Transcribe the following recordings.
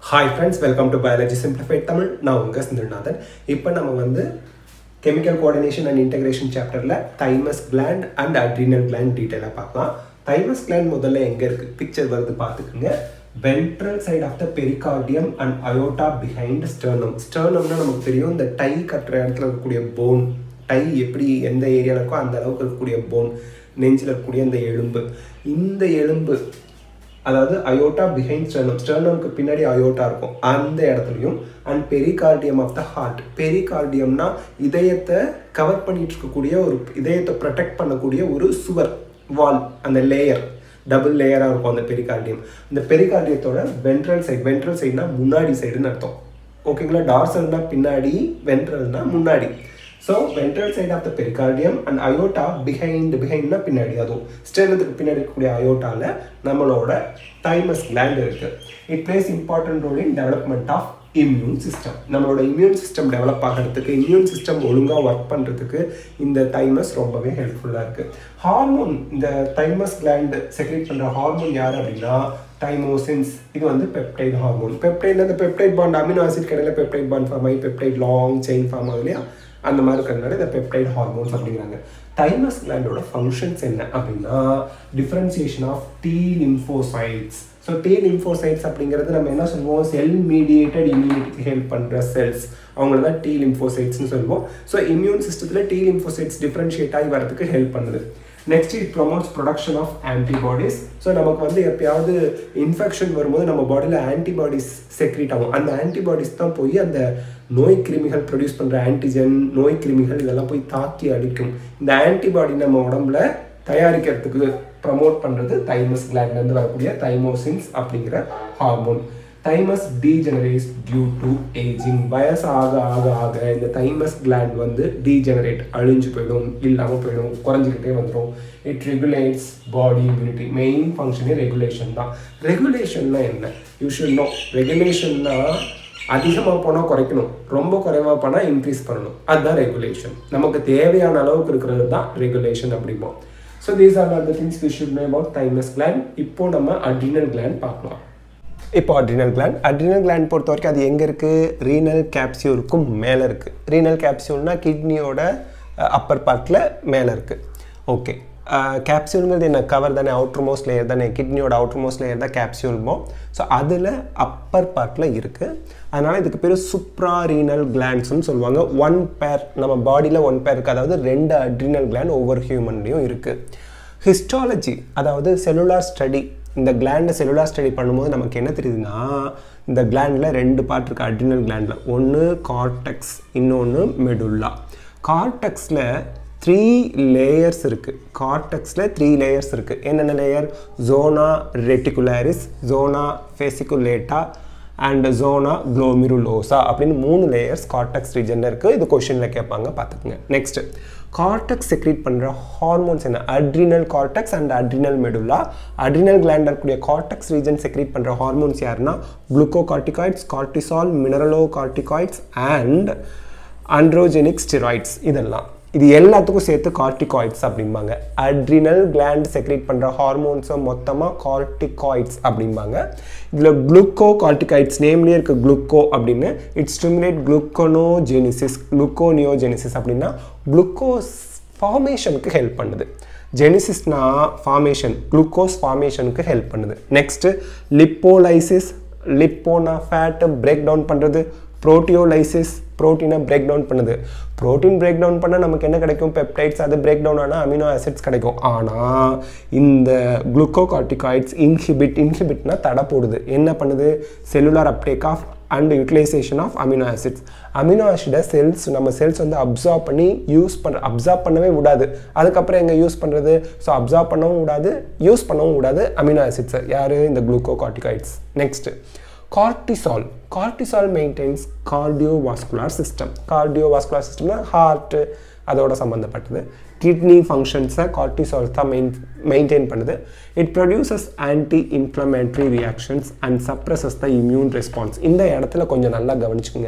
hi friends welcome to biology simplified Tamil நான் உங்கள் சிந்திரநாதன் இப்போ நம்ம வந்து கெமிக்கல் கோஆர்டினேஷன் அண்ட் இன்டகிரேஷன் சாப்டரில் thymus gland and adrenal gland டீட்டெயிலாக பார்க்கலாம் தைமஸ் கிளாண்ட் முதல்ல எங்கே இருக்குது பிக்சர் வருது பார்த்துக்குங்க ventral side of the pericardium and aorta behind sternum ஸ்டர்னம்னா நமக்கு தெரியும் இந்த டை கட்டுற இடத்துல இருக்கக்கூடிய போன் டை எப்படி எந்த ஏரியாவில் இருக்கோ அந்த அளவுக்கு இருக்கக்கூடிய போன் நெஞ்சில் இருக்கக்கூடிய அந்த எலும்பு இந்த எலும்பு அதாவது அயோட்டா பிஹைண்ட் ஸ்டர்னம் ஸ்டர்னம்க்கு பின்னாடி அயோட்டா இருக்கும் அந்த இடத்துலையும் and pericardium of the heart பெரிகார்டியம்னா இதயத்தை கவர் பண்ணிட்டு இருக்கக்கூடிய ஒரு இதயத்தை ப்ரொடெக்ட் பண்ணக்கூடிய ஒரு சுவர் வால் அந்த லேயர் டபுள் லேயராக இருக்கும் அந்த பெரிகார்டியம் இந்த பெரிகார்டியத்தோட வென்ட்ரல் சைடு வென்ட்ரல் சைடுனா முன்னாடி சைடுன்னு அர்த்தம் ஓகேங்களா டார்சல்னா பின்னாடி வென்ட்ரல்னா முன்னாடி so ventral side of the pericardium and aorta behind பிஹைண்ட்னா பின்னாடி அதுவும் ஸ்டெர்னத்துக்கு பின்னாடி இருக்கக்கூடிய அயோட்டாவில் நம்மளோட தைமஸ் கிளாண்ட் இருக்கு it plays important role in development of immune system நம்மளோட இம்யூன் சிஸ்டம் டெவலப் ஆகிறதுக்கு இம்யூன் சிஸ்டம் ஒழுங்காக ஒர்க் பண்ணுறதுக்கு இந்த தைமஸ் ரொம்பவே ஹெல்ப்ஃபுல்லாக இருக்குது ஹார்மோன் இந்த தைமஸ் கிளாண்ட் செக்ரேட் பண்ணுற ஹார்மோன் யார் அப்படின்னா தைமோசின்ஸ் இது வந்து பெப்டைட் ஹார்மோன் பெப்டைட்ல இந்த பெப்டைட் பாண்ட் அமினோ ஆசிட் கடையில் பெப்டைட் பாண்ட் ஃபார்ம் ஆகி பெப்டைட் லாங் செயின் ஃபார்ம் ஆகுது இல்லையா அந்த மாதிரி இருக்கிறதுனால இந்த பெப்டைட் ஹார்மோன்ஸ் அப்படிங்கிறாங்க தைமஸ் கிளாண்டோட ஃபங்க்ஷன்ஸ் என்ன அப்படின்னா differentiation of T lymphocytes so T lymphocytes அப்படிங்கிறது நம்ம என்ன சொல்லுவோம் செல் மீடியேட்டட் இம்யூனிட்டிக்கு ஹெல்ப் பண்ணுற செல்ஸ் அவங்கள தான் டி லிம்போசைட்ஸ்னு சொல்லுவோம் ஸோ இம்யூன் சிஸ்டத்தில் டி லிம்போசைட்ஸ் டிஃப்ரென்ஷியேட் ஆகி வரதுக்கு ஹெல்ப் பண்ணுது next it promotes production of antibodies so நமக்கு வந்து எப்பயாவது இன்ஃபெக்ஷன் வரும்போது நம்ம பாடியில் ஆன்டிபாடிஸ் செக்ரேட் ஆகும் அந்த ஆன்டிபாடிஸ் தான் போய் அந்த நோய் கிருமிகள் ப்ரொடியூஸ் பண்ணுற ஆன்டிஜன் நோய் கிருமிகள் இதெல்லாம் போய் தாக்கி அடிக்கும் இந்த ஆன்டிபாடி நம்ம உடம்புல தயாரிக்கிறதுக்கு ப்ரமோட் பண்ணுறது தைமஸ் கிளாண்ட்லேருந்து வரக்கூடிய தைமோசின்ஸ் அப்படிங்கிற hormone thymus degenerates due to ageing வயசு ஆக ஆக ஆக இந்த தைமஸ் கிளாண்ட் வந்து டீஜெனரேட் அழிஞ்சு போயிடும் இல்லாமல் போயிடும் குறைஞ்சிக்கிட்டே வந்துடும் it regulates body immunity main ஃபங்க்ஷனே ரெகுலேஷன் தான் ரெகுலேஷன்னா என்ன யூ ஷுட் நோ ரெகுலேஷன்னா அதிகமாக போனால் குறைக்கணும் ரொம்ப குறைவாக போனால் இன்க்ரீஸ் பண்ணணும் அதுதான் ரெகுலேஷன் நமக்கு தேவையான அளவுக்கு இருக்கிறது தான் ரெகுலேஷன் அப்படிம்போம் so these are are the things we should know about thymus gland இப்போ நம்ம அட்ரினல் கிளாண்ட் பார்க்கலாம் இப்போ அட்ரினல் கிளாண்ட் அட்ரினல் கிளாண்ட் பொறுத்த வரைக்கும் அது எங்கே இருக்குது ரீனல் கேப்சியூலுக்கும் மேலே இருக்குது ரீனல் கேப்சியூல்னா கிட்னியோட அப்பர் பார்ட்டில் மேலே இருக்குது ஓகே கேப்சியூலுங்கிறது என்ன கவர் தானே அவுட்ரு மோஸ்ட் லேயர் தானே கிட்னியோட அவுட்ரு மோஸ்ட் லேயர் தான் கேப்சியூல்மோ ஸோ அதில் அப்பர் பார்ட்டில் இருக்குது அதனால் இதுக்கு பேர் சுப்ரா ரீனல் கிளாண்ட்ஸ்னு சொல்லுவாங்க ஒன் பேர் நம்ம பாடியில் ஒன் பேர் இருக்குது அதாவது ரெண்டு அட்ரினல் கிளாண்ட் ஒவ்வொரு ஹியூமன்லேயும் இருக்குது ஹிஸ்டாலஜி அதாவது செல்லுலார் ஸ்டடி இந்த கிளாண்டை செல்லுலார் ஸ்டடி பண்ணும்போது நமக்கு என்ன தெரியுதுன்னா இந்த கிளாண்டில் ரெண்டு பார்ட் இருக்குது அட்ரினல் கிளாண்டில் ஒன்று கார்டெக்ஸ் இன்னொன்று மெடுல்லா கார்டெக்ஸில் த்ரீ லேயர்ஸ் இருக்குது கார்டெக்ஸில் த்ரீ லேயர்ஸ் இருக்குது என்னென்ன லேயர் ஜோனா ரெட்டிகுலாரிஸ் ஜோனா ஃபெசிகுலேட்டா அண்ட் ஜோனா குளோமிருலோசா அப்படின்னு மூணு லேயர்ஸ் கார்டெக்ஸ் ரீஜனில் இருக்குது இது கொஷினில் கேட்பாங்க பார்த்துக்குங்க நெக்ஸ்ட்டு கார்டெக்ஸ் செக்ரீட் பண்ணுற ஹார்மோன்ஸ் என்ன adrenal cortex and adrenal medulla adrenal gland இருக்கக்கூடிய கார்டெக்ஸ் ரீஜன் செக்ரீட் பண்ணுற ஹார்மோன்ஸ் யாருன்னா glucocorticoids cortisol mineralocorticoids and androgenic steroids இதெல்லாம் இது எல்லாத்துக்கும் சேர்த்து கார்டிகாய்ட்ஸ் அப்படிம்பாங்க அட்ரினல் கிளாண்ட் செக்ரேட் பண்ணுற ஹார்மோன்ஸை மொத்தமாக கார்டிகாய்ட்ஸ் அப்படிம்பாங்க இதில் குளுக்கோ கார்டிகாய்ட்ஸ் நேம்லேயே இருக்க குளுக்கோ அப்படின்னு இட் ஸ்டிமுலேட் குளுக்கோனோஜெனிசிஸ் குளுக்கோனியோஜெனிசிஸ் அப்படின்னா குளுக்கோஸ் ஃபார்மேஷனுக்கு ஹெல்ப் பண்ணுது ஜெனிசிஸ்னா ஃபார்மேஷன் குளுக்கோஸ் ஃபார்மேஷனுக்கு ஹெல்ப் பண்ணுது நெக்ஸ்ட்டு லிப்போலைசிஸ் லிப்போனா ஃபேட்டை பிரேக் டவுன் பண்ணுறது ப்ரோட்டியோலைசிஸ் ப்ரோட்டீனை பிரேக் டவுன் பண்ணுது ப்ரோட்டீன் பிரேக் டவுன் பண்ணால் நமக்கு என்ன கிடைக்கும் பெப்டைட்ஸ் அது பிரேக் டவுன் ஆனால் அமினோ ஆசிட்ஸ் கிடைக்கும் ஆனால் இந்த குளுக்கோகார்டிகாய்ட்ஸ் இன்ஹிபிட் இன்ஹிபிட்னா தடை போடுது என்ன பண்ணுது cellular uptake of and utilisation of amino acids amino ஆசிடை செல்ஸ் நம்ம செல்ஸ் வந்து அப்சார்ப் பண்ணி யூஸ் பண்ணுற அப்சார்ப் பண்ணவே விடாது அதுக்கப்புறம் எங்கே யூஸ் பண்ணுறது ஸோ அப்சார்ப் பண்ணவும் விடாது யூஸ் பண்ணவும் விடாது அமினோ ஆசிட்ஸை யார் இந்த glucocorticoids next cortisol cortisol maintains cardiovascular system cardiovascular சிஸ்டம்னா ஹார்ட்டு அதோட சம்மந்தப்பட்டது கிட்னி ஃபங்க்ஷன்ஸை கார்டிசால் தான் மெயின் மெயின்டைன் பண்ணுது it produces anti inflammatory reactions and suppresses the immune response இந்த இடத்துல கொஞ்சம் நல்லா கவனிச்சுக்கோங்க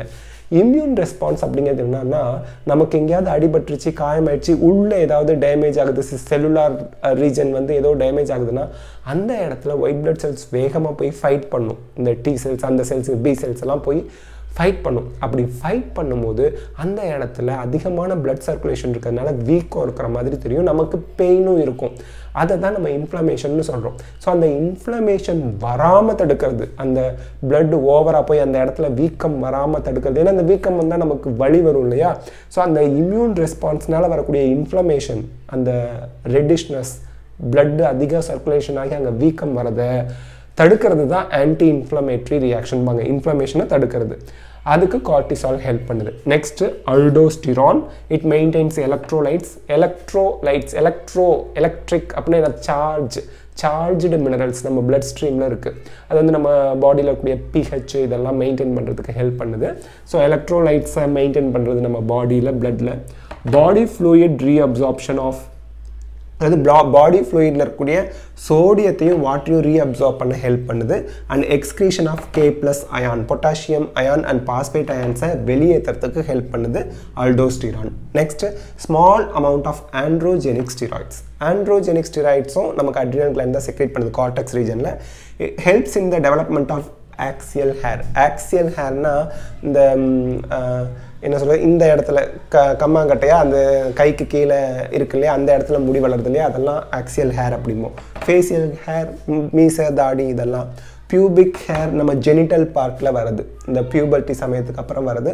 இம்யூன் ரெஸ்பான்ஸ் அப்படிங்கிறது என்னன்னா நமக்கு எங்கேயாவது அடிபட்டுருச்சு காயமாயிடுச்சு உள்ளே ஏதாவது டேமேஜ் ஆகுது செல்லுலார் ரீஜன் வந்து ஏதோ டேமேஜ் ஆகுதுன்னா அந்த இடத்துல ஒயிட் பிளட் செல்ஸ் வேகமாக போய் ஃபைட் பண்ணும் இந்த டி செல்ஸ் அந்த செல்ஸ் பி செல்ஸ் எல்லாம் போய் ஃபைட் பண்ணும் அப்படி ஃபைட் பண்ணும்போது அந்த இடத்துல அதிகமான பிளட் சர்க்குலேஷன் இருக்கிறதுனால வீக்கம் இருக்கிற மாதிரி தெரியும் நமக்கு பெயினும் இருக்கும் அதை தான் நம்ம இன்ஃப்ளமேஷன் சொல்கிறோம் ஸோ அந்த இன்ஃப்ளமேஷன் வராமல் தடுக்கிறது அந்த பிளட் ஓவராக போய் அந்த இடத்துல வீக்கம் வராமல் தடுக்கிறது ஏன்னா அந்த வீக்கம் வந்தால் நமக்கு வலி வரும் இல்லையா ஸோ அந்த இம்யூன் ரெஸ்பான்ஸ்னால வரக்கூடிய இன்ஃப்ளமேஷன் அந்த ரெட்டிஷ்னஸ் பிளட்டு அதிக சர்க்குலேஷன் ஆகி அங்கே வீக்கம் வரதை தடுக்கிறது தான் ஆன்டி இன்ஃப்ளமேட்ரி ரியாக்ஷன் பாங்க இன்ஃப்ளமேஷனை தடுக்கிறது அதுக்கு கார்டிசால் ஹெல்ப் பண்ணுது next aldosterone it maintains electrolytes electrolytes electro electric அப்படின்னா சார்ஜ் சார்ஜ்டு மினரல்ஸ் நம்ம பிளட் ஸ்ட்ரீமில் இருக்குது அது வந்து நம்ம பாடியில் இருக்கக்கூடிய பிஹெச் இதெல்லாம் மெயின்டைன் பண்ணுறதுக்கு ஹெல்ப் பண்ணுது ஸோ எலக்ட்ரோலைட்ஸை மெயின்டைன் பண்ணுறது நம்ம பாடியில் பிளட்டில் பாடி ஃப்ளூயிட் ரீஅப்சார்ப்ஷன் ஆஃப் அதாவது பா பாடி ஃப்ளூயிடில் இருக்கக்கூடிய சோடியத்தையும் வாட்டரையும் ரீஅப்சார்ப் பண்ண ஹெல்ப் பண்ணுது and excretion of K plus ion potassium ion and phosphate அயான்ஸை வெளியேற்றுறதுக்கு ஹெல்ப் பண்ணுது aldosterone next small amount of androgenic steroids androgenic ஸ்டிராய்ட்ஸும் நமக்கு அட்ரினல் கிளைண்ட் தான் செக்ரேட் பண்ணுது கார்டெக்ஸ் ரீஜனில் helps in the development of axial hair axial ஹேர்னா இந்த என்ன சொல்கிறது இந்த இடத்துல க கம்மாங்கட்டையாக அந்த கைக்கு கீழே இருக்கு இல்லையா அந்த இடத்துல முடி வளருது இல்லையா அதெல்லாம் ஆக்சியல் ஹேர் அப்படிம்போம் ஃபேஷியல் ஹேர் மீச தாடி இதெல்லாம் பியூபிக் ஹேர் நம்ம ஜெனிட்டல் பார்ட்டில் வருது இந்த பியூபர்ட்டி சமயத்துக்கு அப்புறம் வருது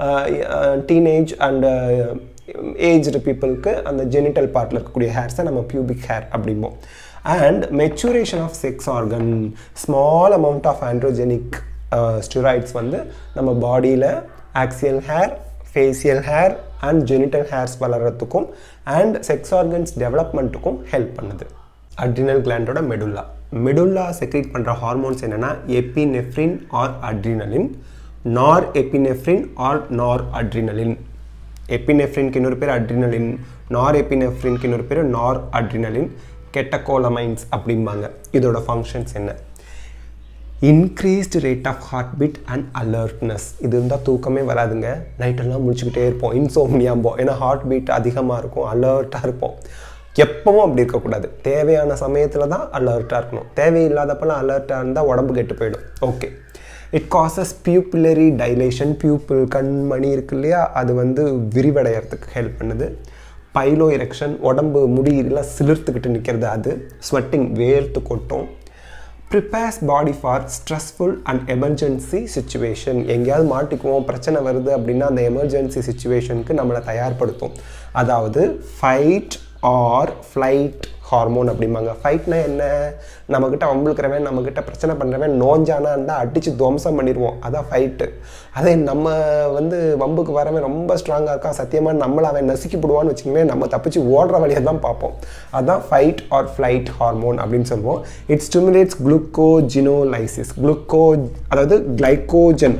டீனேஜ் அண்ட் ஏஜ்டு பீப்புளுக்கு அந்த ஜெனிட்டல் பார்ட்டில் இருக்கக்கூடிய ஹேர்ஸை நம்ம பியூபிக் ஹேர் அப்படிம்போம் and maturation of sex organ small amount of androgenic steroids வந்து நம்ம பாடியில் axial hair facial hair and genital hairs வளர்கிறதுக்கும் அண்ட் செக்ஸ் ஆர்கன்ஸ் டெவலப்மெண்ட்டுக்கும் ஹெல்ப் பண்ணுது அட்ரினல் கிளாண்டோட மெடுல்லா மெடுல்லா செக்ரேட் பண்ணுற ஹார்மோன்ஸ் என்னென்னா எப்பினெஃப்ரின் ஆர் அட்ரினலின் நார் எப்பினெஃப்ரின் ஆர் நார் அட்ரினலின் எப்பினெஃப்ரின்க்கு இன்னொரு பேர் அட்ரினலின் நார் எப்பினெஃப்ரின்க்கு இன்னொரு பேர் நார் அட்ரினலின் கெட்டகோலமைன்ஸ் அப்படிம்பாங்க இதோட ஃபங்க்ஷன்ஸ் என்ன increased rate of heartbeat and alertness இது இருந்தால் தூக்கமே வராதுங்க நைட்டெல்லாம் முடிச்சுக்கிட்டே இருப்போம் இன்சோம்னியாம்போம் ஏன்னா ஹார்ட் பீட் அதிகமாக இருக்கும் அலர்ட்டாக இருப்போம் எப்பவும் அப்படி இருக்கக்கூடாது தேவையான சமயத்தில் தான் அலர்ட்டாக இருக்கணும் தேவையில்லாதப்பெல்லாம் அலர்ட்டாக இருந்தால் உடம்பு கெட்டு போயிடும் okay it causes pupillary dilation pupil கண்மணி இருக்கு இல்லையா அது வந்து விரிவடைகிறதுக்கு ஹெல்ப் பண்ணுது பைலோ எரெக்ஷன் உடம்பு முடியெல்லாம் சிலிர்த்துக்கிட்டு நிற்கிறது அது ஸ்வெட்டிங் வேர்த்து கொட்டும் prepares body for stressful and emergency situation எங்கேயாவது மாட்டிக்குவோம் பிரச்சனை வருது அப்படின்னா அந்த எமர்ஜென்சி சுச்சுவேஷனுக்கு நம்மளை தயார்படுத்தும் அதாவது ஃபைட் ஆர் ஃப்ளைட் ஹார்மோன் அப்படிம்பாங்க ஃபைட்னா என்ன நம்மக்கிட்ட வம்புழுக்கிறவன் நம்மக்கிட்ட பிரச்சனை பண்ணுறவன் நோஞ்சானா இருந்தால் அடித்து துவம்சம் பண்ணிடுவோம் அதான் ஃபைட்டு அதே நம்ம வந்து வம்புக்கு வரவன் ரொம்ப ஸ்ட்ராங்காக இருக்கான் சத்தியமாக நம்மளை அவன் நசுக்கி போடுவான்னு வச்சுக்கோங்களேன் நம்ம தப்பிச்சு ஓடுற வழியை தான் பார்ப்போம் அதுதான் ஃபைட் ஆர் ஃப்ளைட் ஹார்மோன் அப்படின்னு சொல்லுவோம் இட் ஸ்டிமுலேட்ஸ் குளுக்கோஜினோலைசிஸ் குளுக்கோ அதாவது கிளைக்கோஜன்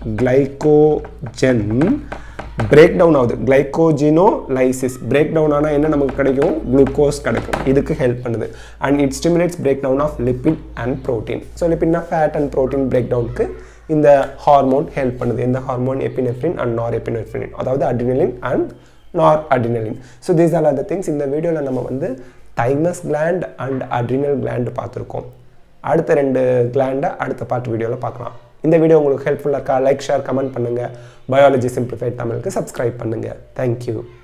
கிளைக்கோஜன் பிரேக் டவுன் ஆகுது கிளைக்கோஜினோ லைசிஸ் பிரேக் டவுன் ஆனால் என்ன நமக்கு கிடைக்கும் குளுக்கோஸ் கிடைக்கும் இதுக்கு ஹெல்ப் பண்ணுது and it stimulates break down of lipid and protein so லிப்பிட்னா ஃபேட் அண்ட் ப்ரோட்டீன் பிரேக் டவுனுக்கு இந்த ஹார்மோன் ஹெல்ப் பண்ணுது இந்த ஹார்மோன் எப்பினெஃப்ரின் அண்ட் நார் எப்பினெஃப்ரின் அதாவது adrenaline and noradrenaline so these are the things இந்த வீடியோவில் நம்ம வந்து thymus gland and adrenal gland பார்த்துருக்கோம் அடுத்த ரெண்டு கிளாண்டை அடுத்த பார்ட் வீடியோவில் பார்க்கலாம் இந்த வீடியோ உங்களுக்கு ஹெல்ப்ஃபுல்லாக இருக்கா லைக் ஷேர் கமெண்ட் பண்ணுங்கள் பயாலஜி சிம்பிளிஃபைட் தமிழுக்கு சப்ஸ்கிரைப் பண்ணுங்கள் தேங்க்யூ